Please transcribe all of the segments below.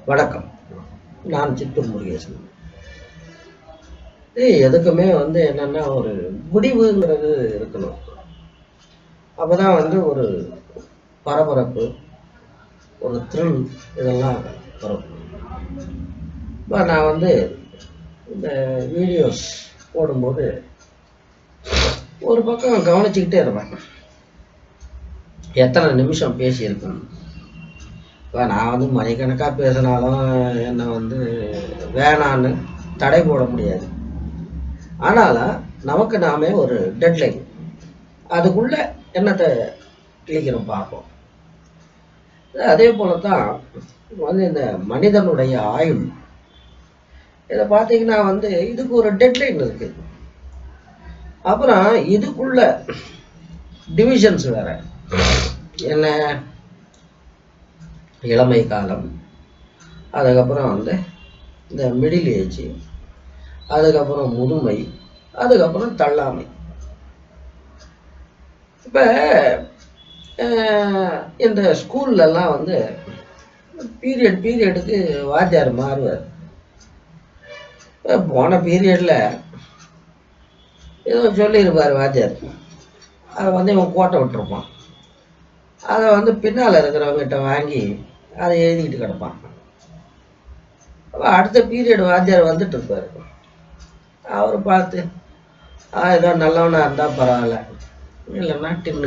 வணக்கம் நான் சித்தூர் முருகேசன் இது எதுக்குமே வந்து என்னன்னா ஒரு முடிவுங்கிறது இருக்கணும் அப்பதான் வந்து ஒரு பரபரப்பு ஒரு த்ரில் இதெல்லாம் வரும் இப்போ நான் வந்து இந்த வீடியோஸ் போடும்போது ஒரு பக்கம் கவனிச்சுக்கிட்டே இருப்பேன் எத்தனை நிமிஷம் பேசியிருக்கேன் இப்போ நான் வந்து மணிக்கணக்காக பேசினாலும் என்னை வந்து வேணான்னு தடை போட முடியாது ஆனாலும் நமக்கு நாமே ஒரு டெட்லைன் அதுக்குள்ள என்னத்தை கிளிக்கிறோம் பார்ப்போம் அதே போல தான் வந்து இந்த மனிதனுடைய ஆயுள் இதை பார்த்தீங்கன்னா வந்து இதுக்கு ஒரு டெட்லைன் இருக்கு அப்புறம் இதுக்குள்ள டிவிஷன்ஸ் வேற என்ன இளமை காலம் அதுக்கப்புறம் வந்து இந்த மிடில் ஏஜ் அதுக்கப்புறம் முதுமை அதுக்கப்புறம் தள்ளாமை இப்போ இந்த ஸ்கூல்லலாம் வந்து பீரியட் பீரியடுக்கு வாத்தியார் மாறுவார் இப்ப போன பீரியடில் ஏதோ சொல்லியிருப்பார் வாத்தியார் அதை வந்து இவன் கோட்டை விட்டுருப்பான் அதை வந்து பின்னால் இருக்கிறவங்ககிட்ட வாங்கி அதை எழுதிக்கிட்டு கிடப்பான் அப்ப அடுத்த பீரியட் வாத்தியார் வந்துட்டு இருப்பார் அவர் பார்த்து ஆ ஏதோ நல்லவனா இருந்தால் பரவாயில்ல இல்லைன்னா டின்னு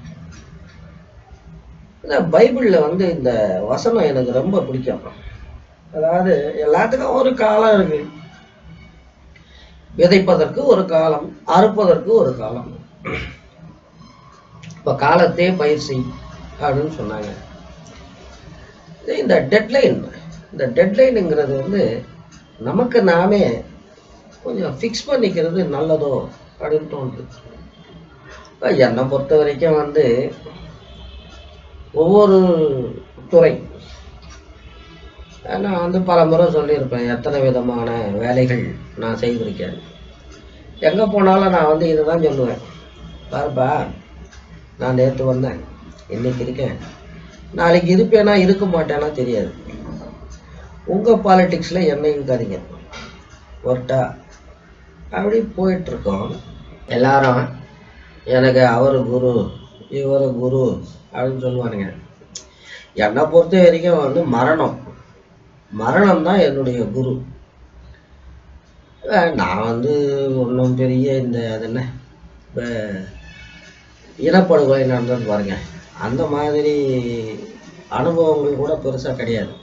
இந்த பைபிளில் வந்து இந்த வசனம் எனக்கு ரொம்ப பிடிக்கும் அதாவது எல்லாத்துக்கும் ஒரு காலம் இருக்கு விதைப்பதற்கு ஒரு காலம் அறுப்பதற்கு ஒரு காலம் இப்போ காலத்தே பயிர் செய் அப்படின்னு சொன்னாங்க இது இந்த டெட்லைன் இந்த டெட்லைனுங்கிறது வந்து நமக்கு நாமே கொஞ்சம் ஃபிக்ஸ் பண்ணிக்கிறது நல்லதோ அப்படின்னு தோணுது இப்போ என்னை பொறுத்த வரைக்கும் வந்து ஒவ்வொரு துறை நான் வந்து பல முறை சொல்லியிருப்பேன் எத்தனை விதமான வேலைகள் நான் செய்திருக்கேன் எங்கே போனாலும் நான் வந்து இதை தான் சொல்லுவேன் பாருப்பா நான் நேற்று வந்தேன் இன்னைக்கு இருக்கேன் நாளைக்கு இருப்பேனா இருக்க மாட்டேனா தெரியாது உங்கள் பாலிட்டிக்ஸில் என்ன இருக்காதீங்க ஒர்ட்டா அப்படி போயிட்டுருக்கோம் எல்லாரும் எனக்கு அவர் குரு இவர் குரு அப்படின்னு சொல்லுவானுங்க என்னை பொறுத்த வரைக்கும் வந்து மரணம் மரணம் தான் என்னுடைய குரு அஹ் நான் வந்து ஒன்றும் பெரிய இந்த அது என்ன இப்போ இனப்படுகொலை நடந்தது பாருங்க அந்த மாதிரி அனுபவங்கள் கூட பெருசாக கிடையாது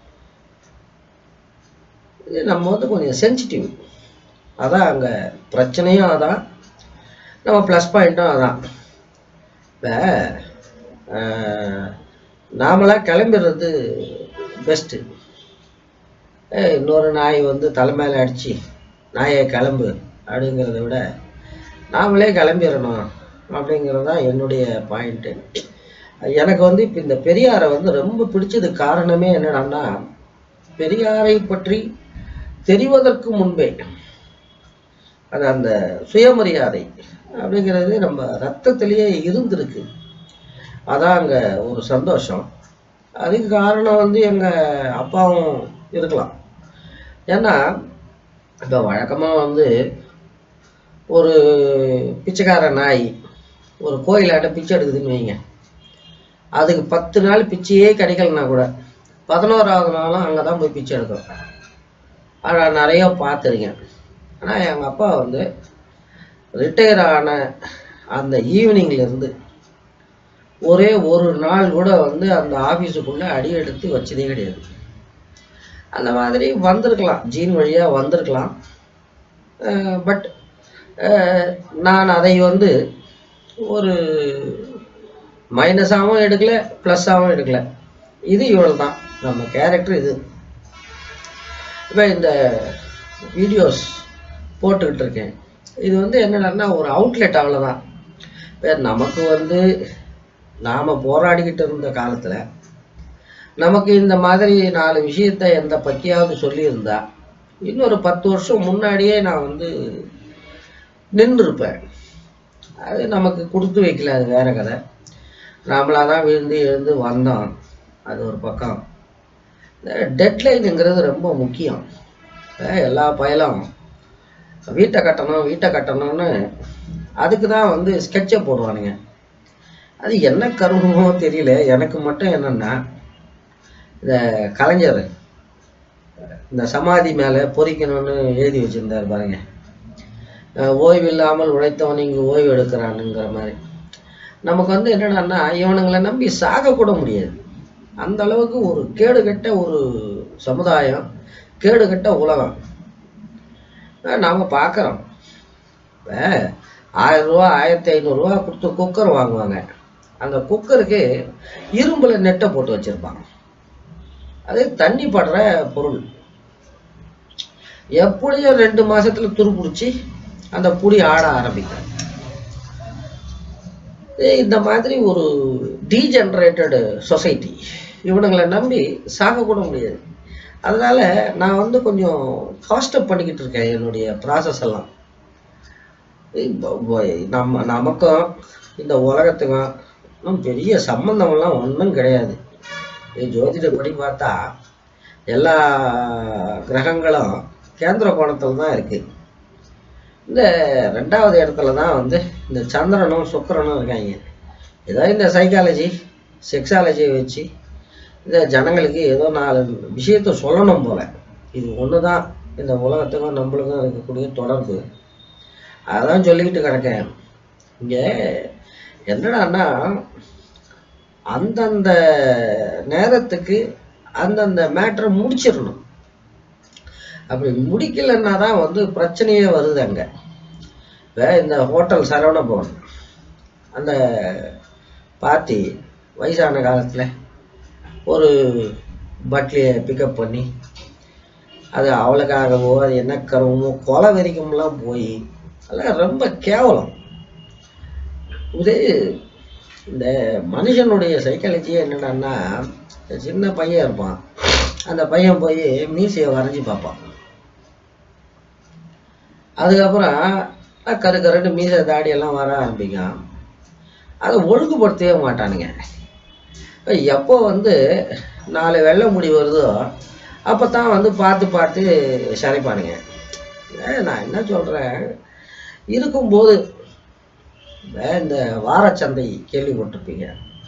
இது நம்ம வந்து கொஞ்சம் சென்சிட்டிவ் அதான் அங்கே பிரச்சனையும் அதான் நம்ம ப்ளஸ் பாயிண்ட்டும் அதான் இப்போ நாமளாக கிளம்பிடுறது பெஸ்ட்டு இன்னொரு நாய் வந்து தலை மேலே அடித்து நாயை கிளம்பு அப்படிங்கிறத விட நாமளே கிளம்பிடணும் அப்படிங்கிறது தான் என்னுடைய பாயிண்ட்டு எனக்கு வந்து இப்போ இந்த பெரியாரை வந்து ரொம்ப பிடிச்சது காரணமே என்னடான்னா பெரியாரை பற்றி தெரிவதற்கு முன்பே அது அந்த சுயமரியாதை அப்படிங்கிறது நம்ம ரத்தத்திலேயே இருந்திருக்கு அதான் அங்கே ஒரு சந்தோஷம் அதுக்கு காரணம் வந்து எங்கள் அப்பாவும் இருக்கலாம் ஏன்னா இப்போ வழக்கமாக வந்து ஒரு பிச்சைக்கார நாய் ஒரு கோயிலாட்ட பிச்சை எடுக்குதுன்னு வைங்க அதுக்கு பத்து நாள் பிச்சையே கிடைக்கலனா கூட பதினோராவது நாளும் அங்கே தான் போய் பிச்சை எடுக்கும் அதை நிறைய பார்த்துருக்கேன் ஆனால் எங்கள் அப்பா வந்து ரிட்டையர் ஆன அந்த ஈவினிங்லேருந்து ஒரே ஒரு நாள் கூட வந்து அந்த ஆஃபீஸுக்குள்ளே அடி எடுத்து வச்சதே கிடையாது அந்த மாதிரி வந்திருக்கலாம் ஜீன் வழியாக வந்திருக்கலாம் பட் நான் அதை வந்து ஒரு மைனஸாகவும் எடுக்கல ப்ளஸ்ஸாகவும் எடுக்கல இது இவ்வளோ தான் நம்ம கேரக்டர் இது இப்போ இந்த வீடியோஸ் போட்டுக்கிட்டு இருக்கேன் இது வந்து என்னடான்னா ஒரு அவுட்லெட் அவ்வளோதான் இப்போ நமக்கு வந்து நாம் போராடிக்கிட்டு இருந்த காலத்தில் நமக்கு இந்த மாதிரி நாலு விஷயத்த எந்த பக்கியாவது சொல்லியிருந்தா இன்னொரு பத்து வருஷம் முன்னாடியே நான் வந்து நின்றுருப்பேன் அது நமக்கு கொடுத்து வைக்கல அது வேற கதை நாமளாக தான் விழுந்து எழுந்து வந்தோம் அது ஒரு பக்கம் இந்த டெட்லைனுங்கிறது ரொம்ப முக்கியம் அஹ் எல்லா பயலும் வீட்டை கட்டணும் வீட்டை கட்டணும்னு அதுக்கு தான் வந்து ஸ்கெட்சை போடுவானுங்க அது என்ன கருமமோ தெரியல எனக்கு மட்டும் என்னன்னா இந்த கலைஞர் இந்த சமாதி மேலே பொறிக்கணும்னு எழுதி வச்சிருந்தாரு பாருங்க அஹ் ஓய்வு இல்லாமல் உழைத்தவன் இங்கு ஓய்வு எடுக்கிறானுங்கிற மாதிரி நமக்கு வந்து என்னடான்னா இவனுங்களை நம்பி சாக கூட முடியாது அந்த அளவுக்கு ஒரு கேடுகெட்ட ஒரு சமுதாயம் கேடுகெட்ட உலகம் அஹ் நாம பார்க்குறோம் இப்போ ஆயிரம் ரூபா ஆயிரத்தி ஐநூறுரூவா கொடுத்து குக்கர் வாங்குவாங்க அந்த குக்கருக்கு இரும்புல நெட்டை போட்டு வச்சிருப்பாங்க அது தண்ணி படுற பொருள் எப்படியும் ரெண்டு மாசத்துல துருப்பிடிச்சி அந்த புடி ஆட ஆரம்பிக்கும் ஏய், இந்த மாதிரி ஒரு டீஜெனரேட்டடு சொசைட்டி இவனுங்களை நம்பி சாக கூட முடியாது அதனால நான் வந்து கொஞ்சம் ஃபாஸ்டப் பண்ணிக்கிட்டு இருக்கேன் என்னுடைய ப்ராசஸ் எல்லாம் ஏய், ப- ப- நம்ம நமக்கும் இந்த உலகத்துக்கும் இன்னும் பெரிய சம்பந்தமெல்லாம் ஒன்றும் கிடையாது இது ஜோதிடப்படி பார்த்தா எல்லா கிரகங்களும் கேந்திர கோணத்தில் தான் இருக்கு இந்த ரெண்டாவது இடத்துல தான் வந்து இந்த சந்திரனும் சுக்கிரனும் இருக்காங்க ஏதோ இந்த சைக்காலஜி செக்ஸாலஜியை வச்சு இந்த ஜனங்களுக்கு ஏதோ நாலு விஷயத்த சொல்லணும் போல இது ஒன்று தான் இந்த உலகத்துக்கும் நம்மளுக்கும் இருக்கக்கூடிய தொடர்பு அதான் சொல்லிக்கிட்டு கிடக்கேன் இங்கே என்னடான்னா அந்தந்த நேரத்துக்கு அந்தந்த மேட்டரை முடிச்சிடணும் அப்படி முடிக்கலைன்னா தான் வந்து பிரச்சனையே வருது அங்கே இப்போ இந்த ஹோட்டல் சரவண பவன் அந்த பார்ட்டி வயசான காலத்தில் ஒரு பட்லியை பிக்கப் பண்ணி அது அவளுக்காகவோ அது என்ன கருவமோ கொலை வரைக்கும்லாம் போய் அதெல்லாம் ரொம்ப கேவலம் இது இந்த மனுஷனுடைய சைக்காலஜியே என்னடான்னா சின்ன பையன் இருப்பான் அந்த பையன் போய் மீசையை வரைஞ்சி பார்ப்பான் அதுக்கப்புறம் அஹ் கரு கருன்னு மீசை தாடி எல்லாம் வர ஆரம்பிக்கும் அதை ஒழுங்குபடுத்தவே மாட்டானுங்க எப்போ வந்து நாலு வெள்ளை முடி வருதோ அப்போ தான் வந்து பார்த்து பார்த்து சிறைப்பானுங்க ஏன் நான் என்ன சொல்கிறேன் இருக்கும்போது இந்த இந்த வாரச்சந்தை கேள்விப்பட்டிருப்பீங்க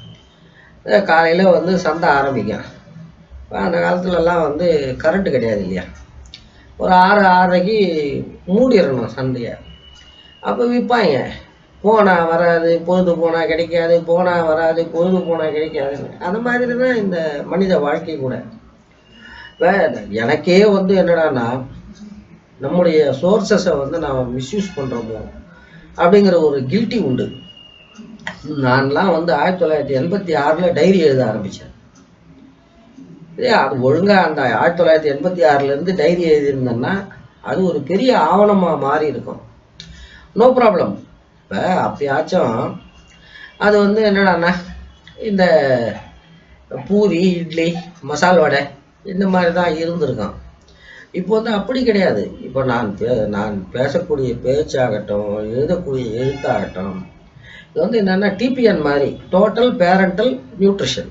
காலையில் வந்து சந்தை ஆரம்பிக்கும் இப்ப அந்த காலத்துலலாம் வந்து கரண்ட்டு கிடையாது இல்லையா ஒரு ஆறு ஆறரைக்கு மூடிடணும் சந்தையை அப்போ விற்பாங்க போனா வராது பொழுது போனா கிடைக்காது போனா வராது பொழுது போனா கிடைக்காதுன்னு அந்த மாதிரி தான் இந்த மனித வாழ்க்கை கூட இப்ப எனக்கே வந்து என்னடான்னா நம்முடைய சோர்சஸை வந்து நாம் மிஸ்யூஸ் பண்ணுறோமோ அப்படிங்கிற ஒரு கில்ட்டி உண்டு நான்லாம் வந்து ஆயிரத்தி தொள்ளாயிரத்தி எண்பத்தி ஆறில் டைரி எழுத ஆரம்பித்தேன் இதே அது ஒழுங்காக அந்த ஆயிரத்தி தொள்ளாயிரத்தி எண்பத்தி ஆறுலேருந்து டைரி எழுதியிருந்தேன்னா அது ஒரு பெரிய ஆவணமாக மாறி இருக்கும் நோ ப்ராப்ளம் இப்போ அப்பயாச்சும் அது வந்து என்னடான்னா இந்த பூரி இட்லி மசால் வடை இந்த மாதிரி தான் இருந்திருக்கும் இப்போ வந்து அப்படி கிடையாது இப்போ நான் பே நான் பேசக்கூடிய பேச்சாகட்டும் எழுதக்கூடிய எழுத்தாகட்டும் இது வந்து என்னென்னா டிபிஎன் மாதிரி டோட்டல் பேரண்டல் நியூட்ரிஷன்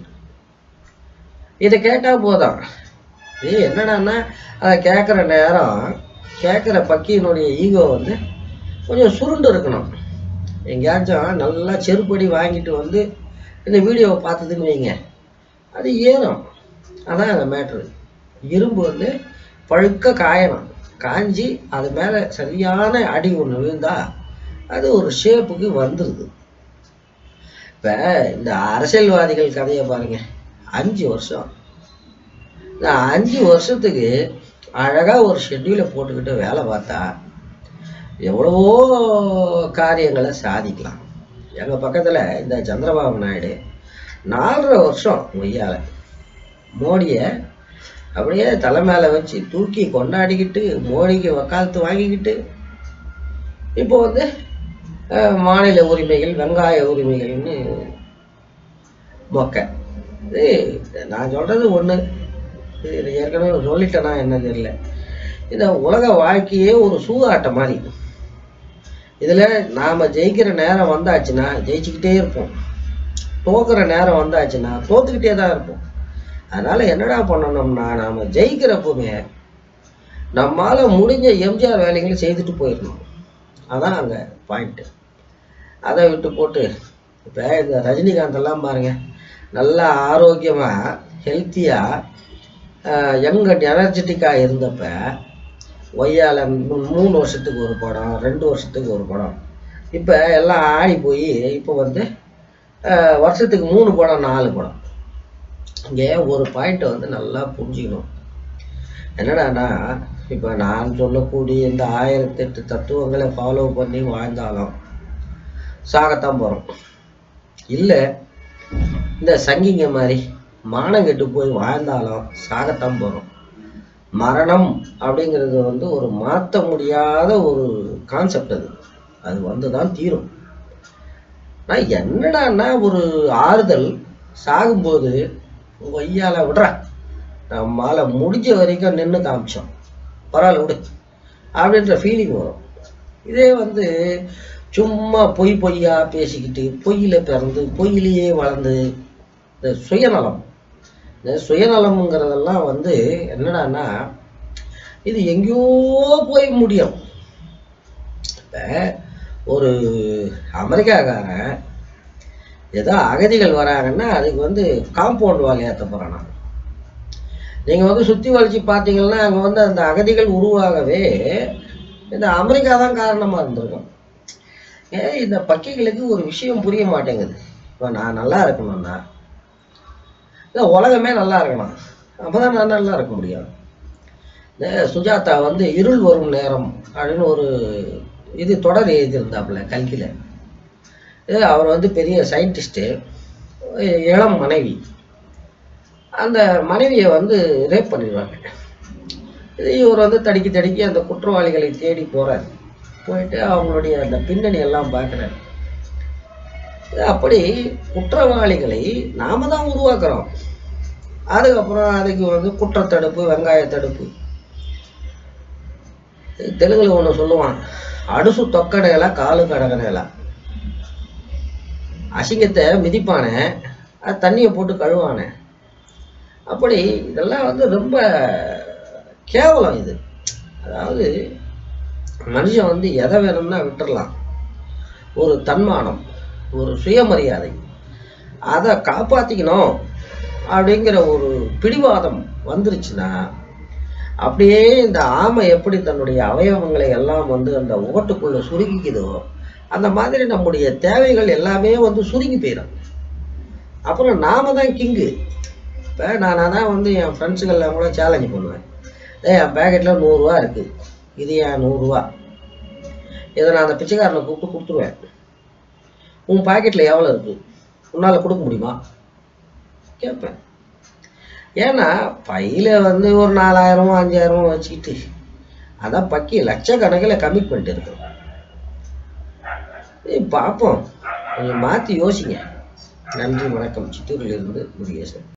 இதை கேட்டால் போதும் இது என்னடான்னா அதை கேட்குற நேரம் கேட்குற பக்கியினுடைய ஈகோ வந்து கொஞ்சம் சுருண்டு இருக்கணும் எங்கேயாச்சும் நல்லா செருப்படி வாங்கிட்டு வந்து இந்த வீடியோவை பார்த்ததுன்னு வைங்க அது ஏறும் அதான் அந்த மேட்ரு இரும்பு வந்து பழுக்க காயணும் காஞ்சி அது மேலே சரியான அடி ஒன்று விழுந்தா அது ஒரு ஷேப்புக்கு வந்துடுது இப்போ இந்த அரசியல்வாதிகள் கதையை பாருங்க அஞ்சு வருஷம் இந்த அஞ்சு வருஷத்துக்கு அழகாக ஒரு ஷெட்யூலை போட்டுக்கிட்டு வேலை பார்த்தா எவ்வளவோ காரியங்களை சாதிக்கலாம் எங்கள் பக்கத்தில் இந்த சந்திரபாபு நாயுடு நாலரை வருஷம் ஒய்யால மோடியை அப்படியே தலை மேலே வச்சு தூக்கி கொண்டாடிக்கிட்டு மோடிக்கு வக்காலத்து வாங்கிக்கிட்டு இப்போ வந்து அஹ், மாநில உரிமைகள் வெங்காய உரிமைகள்னு மொக்க இது நான் சொல்கிறது ஒன்று இது ஏற்கனவே சொல்லிட்டேனா என்ன தெரியல இந்த உலக வாழ்க்கையே ஒரு சூதாட்டம் மாதிரி இதில் நாம் ஜெயிக்கிற நேரம் வந்தாச்சுன்னா ஜெயிச்சுக்கிட்டே இருப்போம் தோக்குற நேரம் வந்தாச்சுன்னா தோத்துக்கிட்டே தான் இருப்போம் அதனால என்னடா பண்ணணும்னா நாம ஜெயிக்கிறப்பவுமே நம்மால முடிஞ்ச எம்ஜிஆர் வேலைகளை செய்துட்டு போயிடணும் அதான் அங்க பாயிண்ட்டு அதை விட்டு போட்டு இப்போ இந்த ரஜினிகாந்த் எல்லாம் பாருங்க நல்லா ஆரோக்கியமா ஹெல்த்தியா யங் அண்ட் எனர்ஜெட்டிக்காக இருந்தப்ப ஒய்யால மூ- மூணு வருஷத்துக்கு ஒரு படம் ரெண்டு வருஷத்துக்கு ஒரு படம் இப்போ எல்லாம் ஆடி போய் இப்போ வந்து ஆஹ், வருஷத்துக்கு மூணு படம் நாலு படம் இங்கே ஒரு பாயிண்ட்டை வந்து நல்லா புரிஞ்சுக்கணும் என்னடான்னா இப்போ நான் சொல்லக்கூடிய இந்த ஆயிரத்தெட்டு தத்துவங்களை ஃபாலோ பண்ணி வாழ்ந்தாலும் சாகத்தான் போகிறோம் இல்லை இந்த சங்கிங்க மாதிரி மானம் கெட்டு போய் வாழ்ந்தாலும் சாகத்தான் போகிறோம் மரணம் அப்படிங்கிறது வந்து ஒரு மாற்ற முடியாத ஒரு கான்செப்ட் அது அது வந்து தான் தீரும் நான் என்னடான்னா ஒரு ஆறுதல் சாகும்போது ஒய்யால விடுறா நம்மால முடிஞ்ச வரைக்கும் நின்று காமிச்சோம் பரவாயில்ல விடு அப்படின்ற ஃபீலிங் வரும் இதே வந்து சும்மா பொய் பொய்யா பேசிக்கிட்டு பொய்யில பிறந்து பொய்யிலேயே வளர்ந்து இந்த சுயநலம் இந்த சுயநலம்ங்கிறதெல்லாம் வந்து என்னடான்னா இது எங்கேயோ போய் முடியும் இப்போ ஒரு அமெரிக்காக்காரன் ஏதோ அகதிகள் வராங்கன்னா அதுக்கு வந்து காம்பவுண்ட் வால் ஏற்ற போகிறானா நீங்கள் வந்து சுற்றி வளைச்சி பார்த்தீங்கன்னா அங்கே வந்து அந்த அகதிகள் உருவாகவே இந்த அமெரிக்கா தான் காரணமாக இருந்திருக்கும் ஏன் இந்த பக்கிகளுக்கு ஒரு விஷயம் புரிய மாட்டேங்குது இப்போ நான் நல்லா இருக்கணும்னா இல்லை உலகமே நல்லா இருக்கணும் அப்போ தான் நான் நல்லா இருக்க முடியும் இந்த சுஜாதா வந்து இருள் வரும் நேரம் அப்படின்னு ஒரு இது தொடர் எழுதியிருந்தாப்புல கல்கியில் இது அவர் வந்து பெரிய சயின்டிஸ்ட்டு இளம் மனைவி அந்த மனைவியை வந்து ரேப் பண்ணிடுவாங்க இது இவர் வந்து தடுக்கி தடுக்கி அந்த குற்றவாளிகளை தேடி போறாரு போயிட்டு அவங்களுடைய அந்த பின்னணி எல்லாம் பார்க்குறாரு அப்படி குற்றவாளிகளை நாம தான் உருவாக்குறோம் அதுக்கப்புறம் அதுக்கு வந்து குற்றத்தடுப்பு வெங்காய தடுப்பு தெலுங்குல ஒன்று சொல்லுவான் அடுசு தொக்கடையில காலு கடகடையில அசிங்கத்தை மிதிப்பானே அது தண்ணியை போட்டு கழுவானே அப்படி இதெல்லாம் வந்து ரொம்ப கேவலம் இது அதாவது மனுஷன் வந்து எதை வேணும்னா விட்டுறலாம் ஒரு தன்மானம் ஒரு சுயமரியாதை அதை காப்பாற்றிக்கணும் அப்படிங்கிற ஒரு பிடிவாதம் வந்துருச்சுன்னா அப்படியே இந்த ஆமை எப்படி தன்னுடைய அவயவங்களை எல்லாம் வந்து அந்த ஓட்டுக்குள்ள சுருக்கிக்குதோ அந்த மாதிரி நம்முடைய தேவைகள் எல்லாமே வந்து சுருங்கி போயிடும் அப்புறம் நாம தான் கிங்கு இப்போ நான் தான் வந்து என் ஃப்ரெண்ட்ஸுகள்லாம் கூட சேலஞ்ச் பண்ணுவேன் ஏய் என் பேக்கெட்டில் நூறுரூவா இருக்குது இது ஏன் நூறுரூவா இதை நான் அந்த பிச்சைக்காரனை கூப்பிட்டு கொடுத்துருவேன் உன் பாக்கெட்டில் எவ்வளோ இருக்குது உன்னால் கொடுக்க முடியுமா கேட்பேன் ஏன்னா பையில வந்து ஒரு நாலாயிரமோ அஞ்சாயிரமோ வச்சுக்கிட்டு அதான் பக்கி லட்சக்கணக்கில் கமிட்மெண்ட் இருக்கு ஏய், பார்ப்போம் கொஞ்சம் மாற்றி யோசிங்க நன்றி வணக்கம் சித்தூரிலிருந்து முருகேசன்